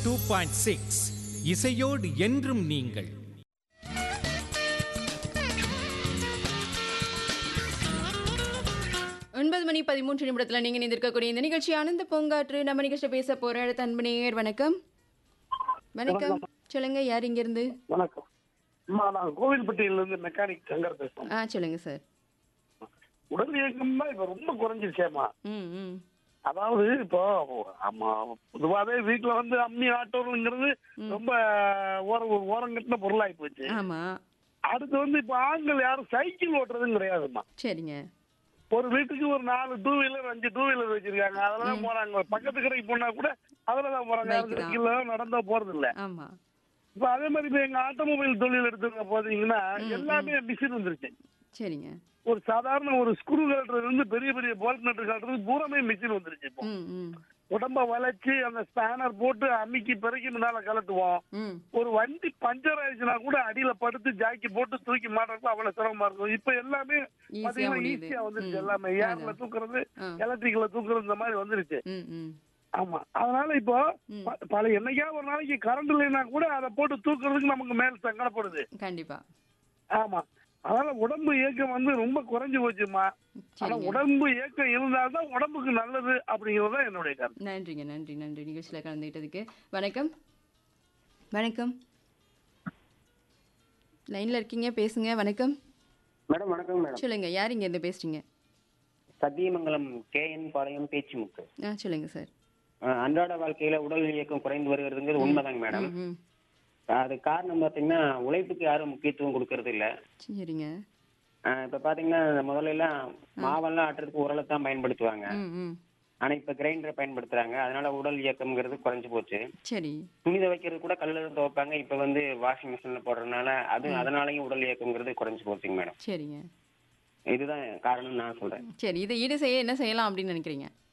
Two point six இசையோடு என்றும் நீங்கள் ஒன்பது மணி பதிமூன்று நிமிடத்தில் நீங்கள் நிந்திருக்கக்கூடிய இந்த நிகழ்ச்சி ஆனந்த பூங்காற்று நம்ம நிகழ்ச்சி பேச போகிற அடுத்த அன்பனையர் வணக்கம் வணக்கம் சொல்லுங்க யார் இங்கிருந்து வணக்கம் அம்மா நான் கோவில்பட்டியிலிருந்து மெக்கானிக் சங்கர் பேசுறேன் ஆ சொல்லுங்க சார் உடல் இயக்கம்னா இப்ப ரொம்ப குறைஞ்சிருச்சேம்மா ம் ம் அதாவது இப்போ ஆமா பொதுவாவே வீட்டுல வந்து அம்மி ஆட்டோங்கிறது ரொம்ப ஓர ஓரம் கட்டின பொருளாகி போச்சு ஆமாம் அடுத்து வந்து இப்ப ஆண்கள் யாரும் சைக்கிள் ஓட்டுறதும் கிடையாதும்மா சரிங்க ஒரு வீட்டுக்கு ஒரு நாலு டூ வீலர் அஞ்சு டூ வீலர் வச்சிருக்காங்க அதுல தான் போறாங்க பக்கத்து கடைக்கு போனா கூட அதுல தான் போறாங்க Bike தான். சைக்கிள்ல நடந்தா போறது இல்ல ஆமாம் இப்ப அதே மாதிரி இப்ப எங்க ஆட்டோமொபைல் தொழில் எடுத்துக்க போதீங்கன்னா எல்லாமே மிஷின் வந்துருச்சு சரிங்க ஒரு சாதாரண ஒரு ஸ்க்ரூ கட்டுறது இருந்து பெரிய பெரிய போல்ட் நட்டு கட்டுறது பூராமே மிஷின் வந்துருச்சு இப்போ ம் ம் உடம்ப வளைச்சு அந்த ஸ்பேனர் போட்டு அம்மிக்கு பிறகு முன்னால கலட்டுவோம் ம் ஒரு வண்டி பஞ்சர் ஆயிடுச்சுன்னா கூட அடியில படுத்து ஜாக்கி போட்டு தூக்கி மாட்டுறதுக்கு அவ்வளவு சிரமமா இருக்கும் இப்ப எல்லாமே ஈஸியாக பாத்தீங்கன்னா முடியுது ஈஸியா வந்துருச்சு ம். எல்லாமே ஏர்ல அதான். தூக்குறது ஆ. எலக்ட்ரிக்கல்ல தூக்குறது இந்த மாதிரி வந்துருச்சு ம் ம் ஆமா அதனால இப்போ ம். ப- பல என்னைக்கா ஒரு நாளைக்கு கரண்ட் இல்லைன்னா கூட அதை போட்டு தூக்குறதுக்கு நமக்கு மேல் சங்கடப்படுது கண்டிப்பாக ஆமா அதனால உடம்பு இயக்கம் வந்து ரொம்ப குறைஞ்சு போச்சுமா ஆனா சரிங்க உடம்பு இயக்கம் இருந்தால்தான் உடம்புக்கு நல்லது அப்படிங்கிறது தான் என்னுடைய கருத்து நன்றிங்க நன்றி நன்றி நிகழ்ச்சியில் கலந்துக்கிட்டதுக்கு வணக்கம் வணக்கம் லைனில் இருக்கீங்க பேசுங்க வணக்கம் மேடம் வணக்கம் மேடம் சொல்லுங்க யார் இங்கேருந்து பேசுறீங்க சத்தியமங்கலம் கேஎன் பாளையம் பேச்சுமுக்கு ஆ சொல்லுங்க சார் அஹ் அன்றாட வாழ்க்கையில உடல் இயக்கம் குறைந்து வருகிறதுங்கிறது உண்மைதாங்க மேடம் ம் ம் அது காரணம் பாத்தீங்கன்னா உழைப்புக்கு யாரும் முக்கியத்துவம் கொடுக்கறது இல்ல சரிங்க அஹ் இப்ப பாத்தீங்கன்னா முதல்ல எல்லாம் மாவெல்லாம் ஆட்டுறதுக்கு உரலை தான் பயன்படுத்துவாங்க ம் ம் ஆனா இப்ப கிரைண்டரை பயன்படுத்துறாங்க அதனால உடல் இயக்கம்ங்கிறது குறைஞ்சு போச்சு சரி துணி துவைக்கிறது கூட கல்லுல தான் துவைப்பாங்க இப்ப வந்து வாஷிங் மிஷின்ல போடுறதுனால அது அதனாலயும் உடல் இயக்கம்ங்கிறது குறைஞ்சு போச்சுங்க மேடம் சரிங்க இதுதான் காரணம் நான் சொல்றேன் சரி இதை ஈடு செய்ய என்ன செய்யலாம் அப்படின்னு நினைக்கிறீங்க